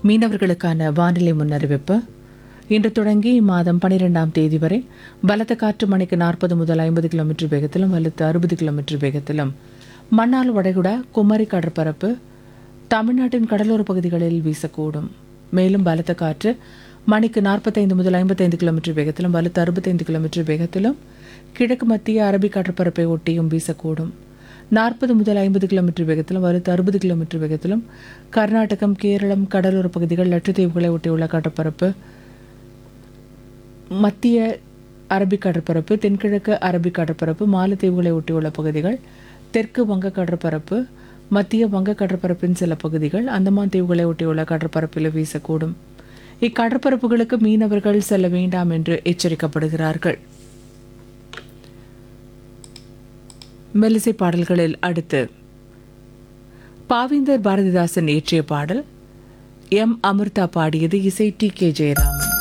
மீனவர்களுக்கான வானிலை முன்னறிவிப்பு இன்று தொடங்கி இம்மாதம் பனிரெண்டாம் தேதி வரை பலத்த காற்று மணிக்கு நாற்பது முதல் ஐம்பது கிலோமீட்டர் வேகத்திலும் வலுத்து அறுபது கிலோமீட்டர் வேகத்திலும் மன்னார் வளைகுடா குமரி கடற்பரப்பு தமிழ்நாட்டின் கடலோர பகுதிகளில் வீசக்கூடும் மேலும் பலத்த காற்று மணிக்கு நாற்பத்தைந்து முதல் ஐம்பத்தைந்து கிலோமீட்டர் வேகத்திலும் வலுத்து அறுபத்தைந்து கிலோமீட்டர் வேகத்திலும் கிழக்கு மத்திய அரபிக் கடற்பரப்பை ஒட்டியும் வீசக்கூடும் நாற்பது முதல் ஐம்பது கிலோமீட்டர் வேகத்திலும் வலுத்து அறுபது கிலோமீட்டர் வேகத்திலும் கர்நாடகம் கேரளம் கடலோர பகுதிகள் லட்சத்தீவுகளை ஒட்டியுள்ள கடற்பரப்பு மத்திய அரபிக் கடற்பரப்பு தென்கிழக்கு அரபிக் கடற்பரப்பு மாலத்தீவுகளை ஒட்டியுள்ள பகுதிகள் தெற்கு வங்க கடற்பரப்பு மத்திய வங்க கடற்பரப்பின் சில பகுதிகள் அந்தமான் தீவுகளை ஒட்டியுள்ள கடற்பரப்பில் வீசக்கூடும் இக்கடற்பரப்புகளுக்கு மீனவர்கள் செல்ல வேண்டாம் என்று எச்சரிக்கப்படுகிறார்கள் மெல்லிசை பாடல்களில் அடுத்து பாவேந்தர் பாரதிதாசன் இயற்றிய பாடல் எம் அமிர்தா பாடியது இசை டி கே ஜெயராமன்